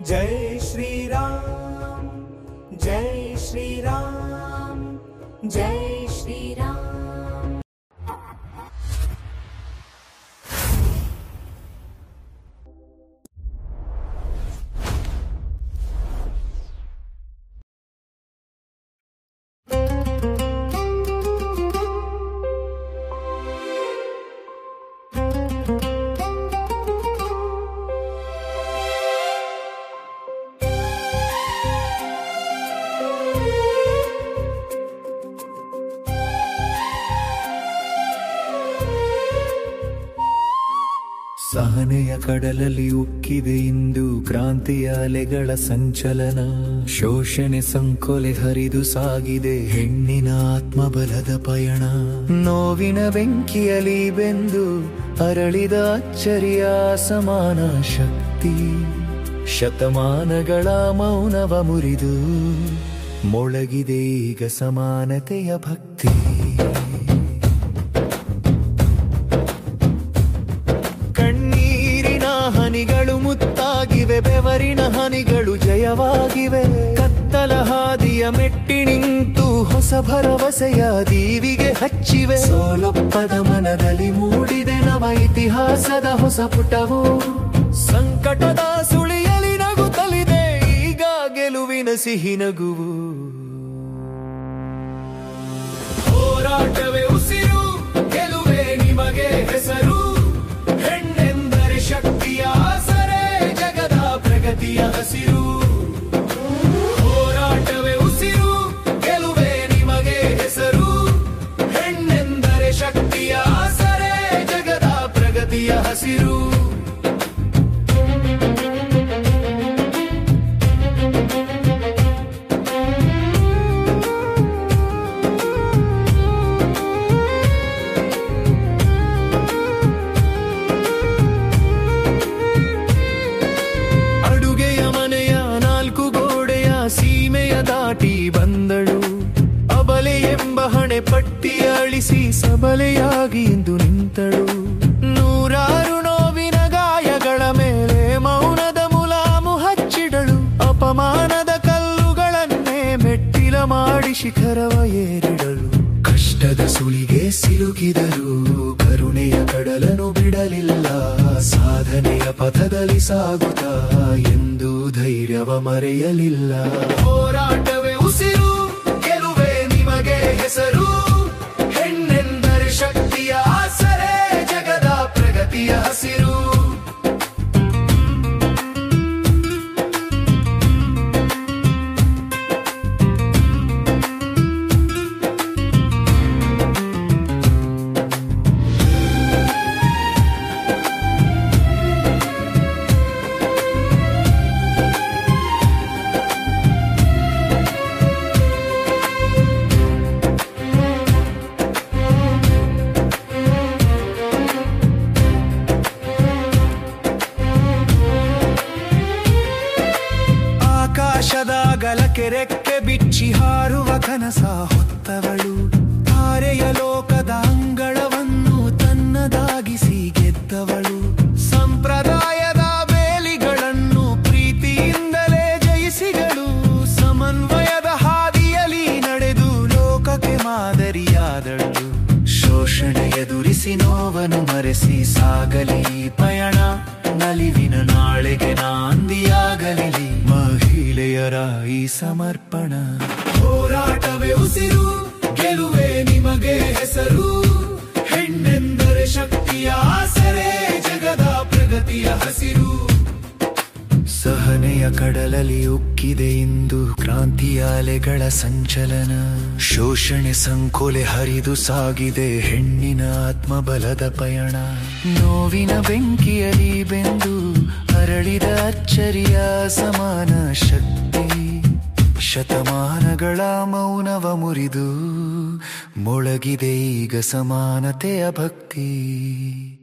जय श्री राम जय श्री राम जय श्री राम ಸಹನೆಯ ಕಡಲಲ್ಲಿ ಉಕ್ಕಿದೆ ಇಂದು ಕ್ರಾಂತಿಯ ಅಲೆಗಳ ಸಂಚಲನ ಶೋಷಣೆ ಸಂಕೊಲೆ ಹರಿದು ಸಾಗಿದೆ ಹೆಣ್ಣಿನ ಆತ್ಮಬಲದ ಪಯಣ ನೋವಿನ ಬೆಂಕಿಯಲಿ ಬೆಂದು ಅರಳಿದ ಅಚ್ಚರಿಯ ಸಮಾನ ಶಕ್ತಿ ಶತಮಾನಗಳ ಮೌನವ ಮುರಿದು ಮೊಳಗಿದೆ ಈಗ ಸಮಾನತೆಯ ಭಕ್ತಿ ಕಣ್ಣೀರಿನ ಹನಿಗಳು ಮುತ್ತಾಗಿವೆ ಬೆವರಿನ ಹನಿಗಳು ಜಯವಾಗಿವೆ ಕತ್ತಲ ಹಾದಿಯ ಮೆಟ್ಟಿ ನಿಂತು ಹೊಸ ಭರವಸೆಯ ದೀವಿಗೆ ಹಚ್ಚಿವೆ ಸೋಲೊಪ್ಪದ ಮನದಲ್ಲಿ ಮೂಡಿದೆ ನವ ಇತಿಹಾಸದ ಹೊಸ ಪುಟವು ಸಂಕಟದ ಸುಳಿಯಲಿ ನಗುತ್ತಲಿದೆ ಈಗ ಗೆಲುವಿನ ಸಿಹಿ ನಗುವು ಹೋರಾಟವೇ ಉಸಿರು ಗೆಲುವೆ ನಿಮಗೆ ಹೆಸರು ಹೆಣ್ಣೆಂದರೆ ಶಕ್ತಿಯ ಆಸರೆ ಜಗದ ಪ್ರಗತಿಯ ಹಸಿರು ಹೋರಾಟವೇ ಉಸಿರು ಗೆಲುವೆ ನಿಮಗೆ ಹೆಸರು ಹೆಣ್ಣೆಂದರೆ ಶಕ್ತಿಯ ಆಸರೆ ಜಗದ ಪ್ರಗತಿಯ ಹಸಿರು ಅಡುಗೆಯ ಮನೆಯ ನಾಲ್ಕು ಗೋಡೆಯ ಸೀಮೆಯ ದಾಟಿ ಬಂದಳು ಅಬಲೆ ಎಂಬ ಹಣೆ ಪಟ್ಟಿ ಅಳಿಸಿ ಸಬಲೆಯಾಗಿ ಇಂದು ನಿಂತಳು ನೂರಾರು ನೋವಿನ ಗಾಯಗಳ ಮೇಲೆ ಮೌನದ ಮುಲಾಮು ಹಚ್ಚಿಡಳು ಅಪಮಾನದ ಕಲ್ಲುಗಳನ್ನೇ ಮೆಟ್ಟಿಲ ಮಾಡಿ ಶಿಖರವ ಏರಿಡಳು ಕಷ್ಟದ ಸುಳಿಗೆ ಸಿಲುಕಿದರು ಕರುಣೆಯ ಕಡಲನು ಬಿಡಲಿಲ್ಲ ಸಾಧನೆಯ ಪಥದಲ್ಲಿ ಸಾಗುತ್ತಾ ಎಂದು ಧೈರ್ಯವ ಮರೆಯಲಿಲ್ಲ ಹೋರಾಟವೇ ಉಸಿರು ಗೆಲುವೆ ನಿಮಗೆ ಹೆಸರು ಹೆಣ್ಣೆಂದರೆ ಶಕ್ತಿಯ ಆಸರೆ ಜಗದ ಪ್ರಗತಿಯ ಹಸಿರು ಆಕಾಶದ ಗಲಕ್ಕೆ ರೆಕ್ಕೆ ಬಿಚ್ಚಿ ಹಾರುವ ಕನಸ ಹೊತ್ತವಳು ತಾರೆಯ ಲೋಕದ ಅಂಗಳವನ್ನು ತನ್ನದಾಗಿಸಿ ಗೆದ್ದವಳು ಸಂಪ್ರದಾಯದ ಬೇಲಿಗಳನ್ನು ಪ್ರೀತಿಯಿಂದಲೇ ಜಯಿಸಿಗಳು ಸಮನ್ವಯದ ಹಾದಿಯಲ್ಲಿ ನಡೆದು ಲೋಕಕ್ಕೆ ಮಾದರಿಯಾದಳು ಶೋಷಣೆ ಎದುರಿಸಿ ನೋವನ್ನು ಮರೆಸಿ ಸಾಗಲಿ ಈ ಪಯಣ ನಲಿವಿನ ನಾಳೆಗೆ ನಾಂದಿಯಾಗಲಿ ಮಹಿಳೆಯರ ಈ ಸಮರ್ಪಣ ಹೋರಾಟವೇ ಉಸಿರು ಗೆಲುವೆ ನಿಮಗೆ ಹೆಸರು ಹೆಣ್ಣೆಂದರೆ ಶಕ್ತಿಯ ಆಸರೆ ಜಗದ ಪ್ರಗತಿಯ ಹಸಿರು ಸಹನೆಯ ಕಡಲಲ್ಲಿ ಉಕ್ಕಿದೆ ಇಂದು ಕ್ರಾಂತಿಯ ಅಲೆಗಳ ಸಂಚಲನ ಶೋಷಣೆ ಸಂಕೋಲೆ ಹರಿದು ಸಾಗಿದೆ ಹೆಣ್ಣಿನ ಆತ್ಮಬಲದ ಪಯಣ ನೋವಿನ ಬೆಂಕಿಯಲಿ ಬೆಂದು ಅರಳಿದ ಅಚ್ಚರಿಯ ಸಮಾನ ಶಕ್ತಿ ಶತಮಾನಗಳ ಮೌನವ ಮುರಿದು ಮೊಳಗಿದೆ ಈಗ ಸಮಾನತೆಯ ಭಕ್ತಿ